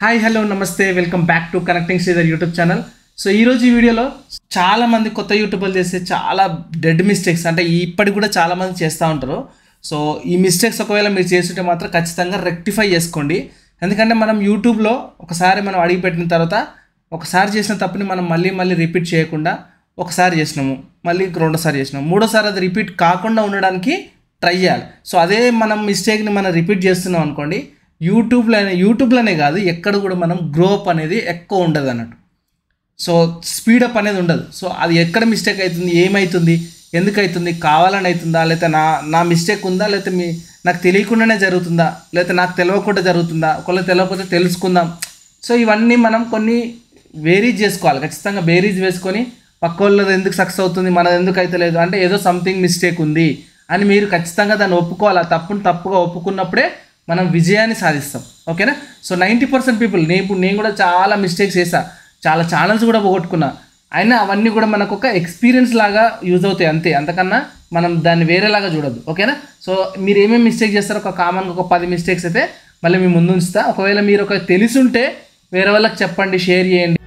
hi hello నమస్తే welcome back to connecting Sridhar YouTube channel so ఈరోజు ఈ వీడియోలో చాలా మంది కొత్త యూట్యూబర్లు చేసే చాలా డెడ్ మిస్టేక్స్ అంటే ఇప్పటికి కూడా చాలా మంది చేస్తూ ఉంటారు సో ఈ మిస్టేక్స్ ఒకవేళ మీరు చేస్తుంటే మాత్రం ఖచ్చితంగా రెక్టిఫై చేసుకోండి ఎందుకంటే మనం యూట్యూబ్లో ఒకసారి మనం అడిగి పెట్టిన తర్వాత ఒకసారి చేసిన తప్పుని మనం మళ్ళీ మళ్ళీ రిపీట్ చేయకుండా ఒకసారి చేసినాము మళ్ళీ రెండోసారి చేసినాము మూడోసారి అది రిపీట్ కాకుండా ఉండడానికి ట్రై చేయాలి సో అదే మనం మిస్టేక్ని మనం రిపీట్ చేస్తున్నాం అనుకోండి యూట్యూబ్లో యూట్యూబ్లోనే కాదు ఎక్కడ కూడా మనం గ్రో అప్ అనేది ఎక్కువ ఉండదు అన్నట్టు సో స్పీడప్ అనేది ఉండదు సో అది ఎక్కడ మిస్టేక్ అవుతుంది ఏమవుతుంది ఎందుకు అవుతుంది కావాలని అవుతుందా లేకపోతే నా నా మిస్టేక్ ఉందా లేకపోతే మీ నాకు తెలియకుండానే జరుగుతుందా లేకపోతే నాకు తెలియకుండా జరుగుతుందా ఒకవేళ తెలియకపోతే తెలుసుకుందాం సో ఇవన్నీ మనం కొన్ని వేరీజ్ చేసుకోవాలి ఖచ్చితంగా బేరీజ్ వేసుకొని పక్క వాళ్ళది ఎందుకు సక్సెస్ అవుతుంది మనది ఎందుకు అవుతలేదు అంటే ఏదో సంథింగ్ మిస్టేక్ ఉంది అని మీరు ఖచ్చితంగా దాన్ని ఒప్పుకోవాలి ఆ తప్పును తప్పుగా ఒప్పుకున్నప్పుడే మనం విజయాన్ని సాధిస్తాం ఓకేనా సో నైంటీ పర్సెంట్ పీపుల్ నేను ఇప్పుడు నేను కూడా చాలా మిస్టేక్స్ చేశా చాలా ఛానల్స్ కూడా పోగొట్టుకున్నా అయినా అవన్నీ కూడా మనకు ఒక ఎక్స్పీరియన్స్ లాగా యూజ్ అవుతాయి అంతే అంతకన్నా మనం దాన్ని వేరేలాగా చూడొద్దు ఓకేనా సో మీరు ఏమేమి మిస్టేక్ చేస్తారో ఒక కామన్గా ఒక పది మిస్టేక్స్ అయితే మళ్ళీ మీ ముందు ఉంచుతా ఒకవేళ మీరు ఒక తెలిసుంటే వేరే వాళ్ళకి చెప్పండి షేర్ చేయండి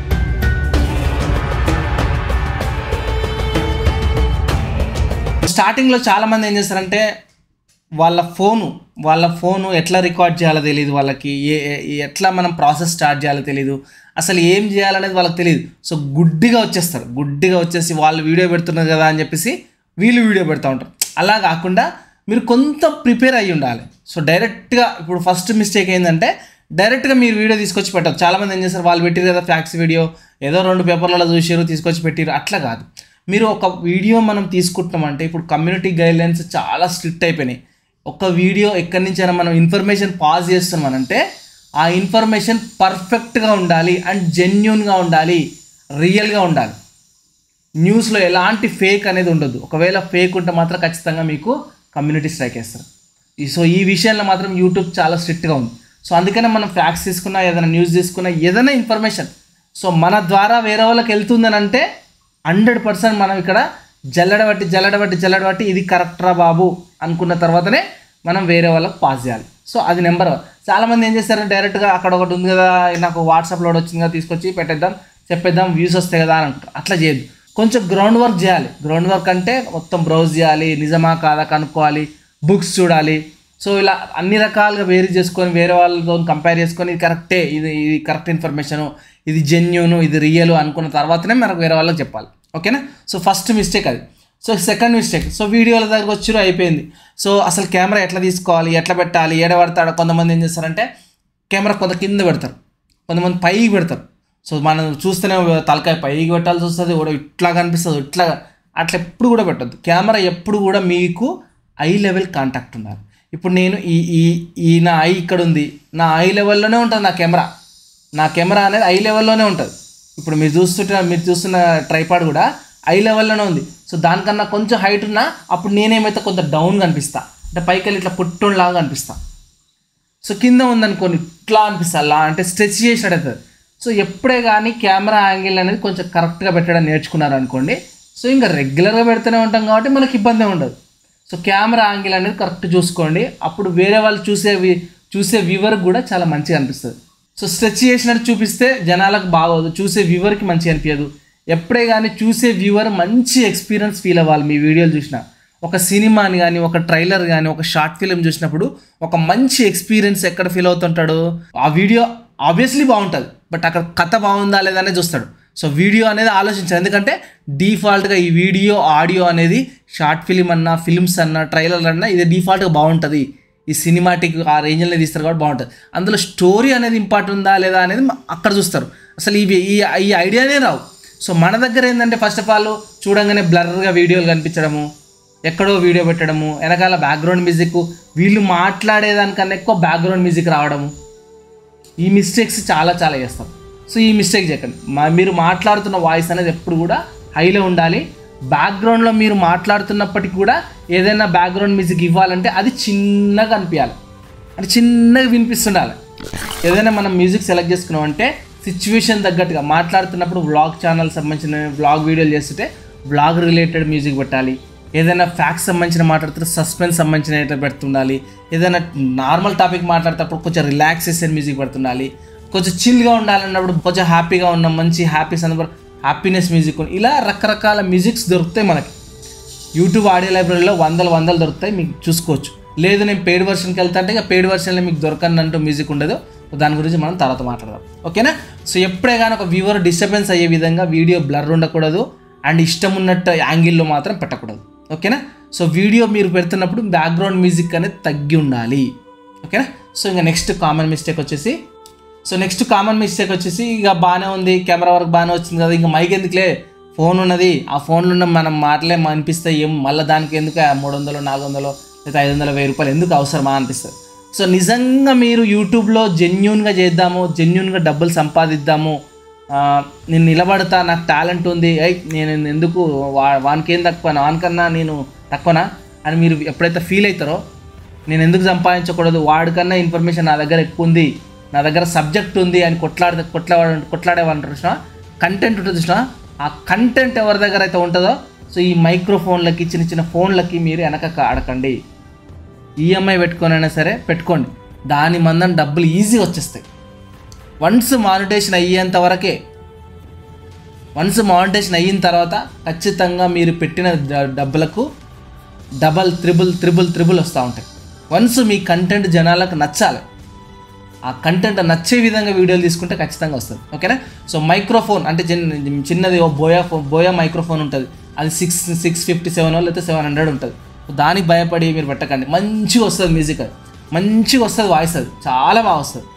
స్టార్టింగ్లో చాలామంది ఏం చేస్తారంటే వాళ్ళ ఫోను వాళ్ళ ఫోను ఎట్లా రికార్డ్ చేయాలో తెలియదు వాళ్ళకి ఏ ఏ- ఎట్లా మనం ప్రాసెస్ స్టార్ట్ చేయాలో తెలియదు అసలు ఏం చేయాలనేది వాళ్ళకి తెలియదు సో గుడ్డిగా వచ్చేస్తారు గుడ్డిగా వచ్చేసి వాళ్ళు వీడియో పెడుతున్నారు కదా అని చెప్పేసి వీళ్ళు వీడియో పెడతా ఉంటారు అలా కాకుండా మీరు కొంత ప్రిపేర్ అయ్యి ఉండాలి సో డైరెక్ట్గా ఇప్పుడు ఫస్ట్ మిస్టేక్ ఏంటంటే డైరెక్ట్గా మీరు వీడియో తీసుకొచ్చి పెట్టరు చాలామంది ఏం చేస్తారు వాళ్ళు పెట్టారు కదా ఫ్యాక్స్ వీడియో ఏదో రెండు పేపర్లలో చూసారు తీసుకొచ్చి పెట్టారు అట్లా కాదు మీరు ఒక వీడియో మనం తీసుకుంటున్నామంటే ఇప్పుడు కమ్యూనిటీ గైడ్లైన్స్ చాలా స్ట్రిక్ట్ అయిపోయినాయి ఒక వీడియో ఎక్కడి నుంచైనా మనం ఇన్ఫర్మేషన్ పాస్ చేస్తున్నామనంటే ఆ ఇన్ఫర్మేషన్ పర్ఫెక్ట్గా ఉండాలి అండ్ జెన్యున్గా ఉండాలి రియల్గా ఉండాలి న్యూస్లో ఎలాంటి ఫేక్ అనేది ఉండదు ఒకవేళ ఫేక్ ఉంటే మాత్రం ఖచ్చితంగా మీకు కమ్యూనిటీ స్ట్రైక్ వేస్తారు ఈ- సో ఈ విషయంలో మాత్రం యూట్యూబ్ చాలా స్ట్రిక్ట్గా ఉంది సో అందుకనే మనం ఫ్యాక్స్ తీసుకున్నా ఏదైనా న్యూస్ తీసుకున్నా ఏదైనా ఇన్ఫర్మేషన్ సో మన ద్వారా వేరే వాళ్ళకి వెళ్తుందని అంటే హండ్రెడ్ పర్సెంట్ మనం ఇక్కడ జల్లడబట్టి జల్లడబట్టి జల్లడబట్టి ఇది కరెక్ట్రా బాబు అనుకున్న తర్వాతనే మనం వేరే వాళ్ళకి పాస్ చేయాలి సో అది నెంబర్ వన్ చాలామంది ఏం చేస్తారంటే డైరెక్ట్గా అక్కడ ఒకటి ఉంది కదా నాకు వాట్సాప్లో ఒకటి వచ్చింది కదా తీసుకొచ్చి పెట్టేద్దాం చెప్పేద్దాం వ్యూస్ వస్తాయి కదా అని అనుకుంటారు అట్లా చేయదు కొంచెం గ్రౌండ్ వర్క్ చేయాలి గ్రౌండ్ వర్క్ అంటే మొత్తం బ్రౌజ్ చేయాలి నిజమా కాదా కనుక్కోవాలి బుక్స్ చూడాలి సో ఇలా అన్ని రకాలుగా వేరు చేసుకొని వేరే వాళ్ళతో కంపేర్ చేసుకొని ఇది కరెక్టే ఇది ఇది కరెక్ట్ ఇన్ఫర్మేషను ఇది జెన్యున్ ఇది రియల్ అనుకున్న తర్వాతనే మనకు వేరే వాళ్ళకి చెప్పాలి ఓకేనా సో ఫస్ట్ మిస్టేక్ అది సో సెకండ్ మిస్టేక్ సో వీడియోల దగ్గర వచ్చిరు అయిపోయింది సో అసలు కెమెరా ఎట్లా తీసుకోవాలి ఎట్లా పెట్టాలి ఏడ పడతాడు కొంతమంది ఏం చేస్తారంటే కెమెరా కొంత కింద పెడతారు కొంతమంది పైకి పెడతారు సో మనం చూస్తేనే తలకాయ పైకి పెట్టాల్సి వస్తుంది కూడా ఇట్లా కనిపిస్తుంది ఇట్లా అట్లా ఎప్పుడు కూడా పెట్టద్దు కెమెరా ఎప్పుడు కూడా మీకు ఐ లెవెల్ కాంటాక్ట్ ఉండాలి ఇప్పుడు నేను ఈ ఈ ఈ నా ఐ ఇక్కడ ఉంది నా ఐ లెవెల్లోనే ఉంటుంది నా కెమెరా నా కెమెరా అనేది ఐ లెవెల్లోనే ఉంటుంది ఇప్పుడు మీరు చూస్తుంటే మీరు చూస్తున్న ట్రైపాడ్ కూడా ఐ లెవెల్లోనే ఉంది సో దానికన్నా కొంచెం హైట్ ఉన్నా అప్పుడు నేనేమైతే కొంత డౌన్ కనిపిస్తా అంటే పైకి వెళ్ళి ఇట్లా పుట్టులాగా కనిపిస్తా సో కింద ఉందనుకోని ఇట్లా అనిపిస్తా అలా అంటే స్ట్రెచ్ చేసాడు అవుతుంది సో ఎప్పుడే కానీ కెమెరా యాంగిల్ అనేది కొంచెం కరెక్ట్గా పెట్టడం నేర్చుకున్నారు అనుకోండి సో ఇంకా రెగ్యులర్గా పెడుతూనే ఉంటాం కాబట్టి మనకి ఇబ్బంది ఉండదు సో కెమెరా యాంగిల్ అనేది కరెక్ట్ చూసుకోండి అప్పుడు వేరే వాళ్ళు చూసే వి- చూసే వ్యూవర్కి కూడా చాలా మంచిగా అనిపిస్తుంది సో స్ట్రెచ్ చేసినట్టు చూపిస్తే జనాలకు బాగోదు చూసే వ్యూవర్కి మంచిగా అనిపించదు ఎప్పుడే కానీ చూసే వ్యూవర్ మంచి ఎక్స్పీరియన్స్ ఫీల్ అవ్వాలి మీ వీడియోలు చూసినా ఒక సినిమాని కానీ ఒక ట్రైలర్ కానీ ఒక షార్ట్ ఫిలిం చూసినప్పుడు ఒక మంచి ఎక్స్పీరియన్స్ ఎక్కడ ఫీల్ అవుతుంటాడు ఆ వీడియో ఆబ్వియస్లీ బాగుంటుంది బట్ అక్కడ కథ బాగుందా లేదా అనేది చూస్తాడు సో వీడియో అనేది ఆలోచించాలి ఎందుకంటే డిఫాల్ట్గా ఈ వీడియో ఆడియో అనేది షార్ట్ ఫిలిం అన్నా ఫిల్మ్స్ అన్నా ట్రైలర్ అన్నా ఇది డిఫాల్ట్గా బాగుంటుంది ఈ సినిమాటిక్ ఆ రేంజ్లో తీస్తారు కాబట్టి బాగుంటుంది అందులో స్టోరీ అనేది ఇంపార్టెంట్ ఉందా లేదా అనేది మ- అక్కడ చూస్తారు అసలు ఇవి ఈ ఈ ఐడియానే రావు సో మన దగ్గర ఏంటంటే ఫస్ట్ ఆఫ్ ఆల్ చూడంగానే బ్లర్గా వీడియోలు కనిపించడము ఎక్కడో వీడియో పెట్టడము వెనకాల బ్యాక్గ్రౌండ్ మ్యూజిక్ వీళ్ళు మాట్లాడేదానికన్నా ఎక్కువ బ్యాక్గ్రౌండ్ మ్యూజిక్ రావడము ఈ మిస్టేక్స్ చాలా చాలా చేస్తారు సో ఈ మిస్టేక్ చేయకండి మా మీరు మాట్లాడుతున్న వాయిస్ అనేది ఎప్పుడు కూడా హైలో ఉండాలి బ్యాక్గ్రౌండ్లో మీరు మాట్లాడుతున్నప్పటికీ కూడా ఏదైనా బ్యాక్గ్రౌండ్ మ్యూజిక్ ఇవ్వాలంటే అది చిన్నగా అనిపించాలి అంటే చిన్నగా వినిపిస్తుండాలి ఏదైనా మనం మ్యూజిక్ సెలెక్ట్ చేసుకున్నాం అంటే సిచ్యువేషన్ తగ్గట్టుగా మాట్లాడుతున్నప్పుడు వ్లాగ్ ఛానల్ సంబంధించిన వ్లాగ్ వీడియోలు చేస్తుంటే వ్లాగ్ రిలేటెడ్ మ్యూజిక్ పెట్టాలి ఏదైనా ఫ్యాక్ట్స్ సంబంధించిన మాట్లాడుతుంటే సస్పెన్స్ సంబంధించిన ఏదైనా పెడుతుండాలి ఏదైనా నార్మల్ టాపిక్ మాట్లాడేటప్పుడు కొంచెం రిలాక్సేషన్ మ్యూజిక్ పెడుతుండాలి కొంచెం చిల్గా ఉండాలన్నప్పుడు కొంచెం హ్యాపీగా ఉన్నాం మంచి హ్యాపీ సందర్భం హ్యాపీనెస్ మ్యూజిక్ ఇలా రకరకాల మ్యూజిక్స్ దొరుకుతాయి మనకి యూట్యూబ్ ఆడియో లైబ్రరీలో వందలు వందలు దొరుకుతాయి మీకు చూసుకోవచ్చు లేదు నేను పెయిడ్ వర్షన్కి వెళ్తా అంటే ఇక పెయిడ్ వర్షన్లో మీకు దొరకనంటూ మ్యూజిక్ ఉండదు దాని గురించి మనం తర్వాత మాట్లాడదాం ఓకేనా సో ఎప్పుడే కానీ ఒక వ్యూవర్ డిస్టర్బెన్స్ అయ్యే విధంగా వీడియో బ్లర్ ఉండకూడదు అండ్ ఇష్టం ఉన్నట్టు యాంగిల్లో మాత్రం పెట్టకూడదు ఓకేనా సో వీడియో మీరు పెడుతున్నప్పుడు బ్యాక్గ్రౌండ్ మ్యూజిక్ అనేది తగ్గి ఉండాలి ఓకేనా సో ఇంకా నెక్స్ట్ కామన్ మిస్టేక్ వచ్చేసి సో నెక్స్ట్ కామన్ మిస్టేక్ వచ్చేసి ఇక బాగానే ఉంది కెమెరా వరకు బాగానే వచ్చింది కదా ఇంకా మైక్ ఎందుకులే ఫోన్ ఉన్నది ఆ ఫోన్లో ఉన్న మనం మాటలే అనిపిస్తాయి ఏం మళ్ళీ దానికి ఎందుకు ఆ మూడు వందలు నాలుగు వందలు లేదా ఐదు వందల వెయ్యి రూపాయలు ఎందుకు అవసరమా అనిపిస్తుంది సో నిజంగా మీరు యూట్యూబ్లో జెన్యున్గా చేద్దాము జెన్యున్గా డబ్బులు సంపాదిద్దాము ఆ, నేను నిలబడతా నాకు టాలెంట్ ఉంది ఐ నేను ఎందుకు వా వానికి ఏం తక్కువనా వానికన్నా నేను తక్కువనా అని మీరు ఎప్పుడైతే ఫీల్ అవుతారో నేను ఎందుకు సంపాదించకూడదు వాడికన్నా ఇన్ఫర్మేషన్ నా దగ్గర ఎక్కువ ఉంది నా దగ్గర సబ్జెక్ట్ ఉంది అని కొట్లాడే కొట్లాడే కొట్లాడేవాళ్ళు చూసిన కంటెంట్ ఉంటుంది చూసిన ఆ కంటెంట్ ఎవరి దగ్గర అయితే ఉంటుందో సో ఈ మైక్రోఫోన్లకి చిన్న చిన్న ఫోన్లకి మీరు వెనక ఆడకండి ఈఎంఐ పెట్టుకొనైనా సరే పెట్టుకోండి దాని మందం డబ్బులు ఈజీ వచ్చేస్తాయి వన్స్ మానిటేషన్ అయ్యేంత వరకే వన్స్ మానిటేషన్ అయిన తర్వాత ఖచ్చితంగా మీరు పెట్టిన డ- డబ్బులకు డబల్ త్రిబుల్ త్రిబుల్ త్రిబుల్ వస్తూ ఉంటాయి వన్స్ మీ కంటెంట్ జనాలకు నచ్చాలి ఆ కంటెంట్ నచ్చే విధంగా వీడియోలు తీసుకుంటే ఖచ్చితంగా వస్తుంది ఓకేనా సో మైక్రోఫోన్ అంటే చిన్న చిన్నది ఓ బోయా ఫోన్ బోయా మైక్రోఫోన్ ఉంటుంది అది సిక్స్ సిక్స్ ఫిఫ్టీ సెవెన్ లేకపోతే సెవెన్ హండ్రెడ్ ఉంటుంది దానికి భయపడి మీరు పెట్టకండి మంచిగా వస్తుంది మ్యూజిక్ అది మంచిగా వస్తుంది వాయిస్ అది చాలా బాగా వస్తుంది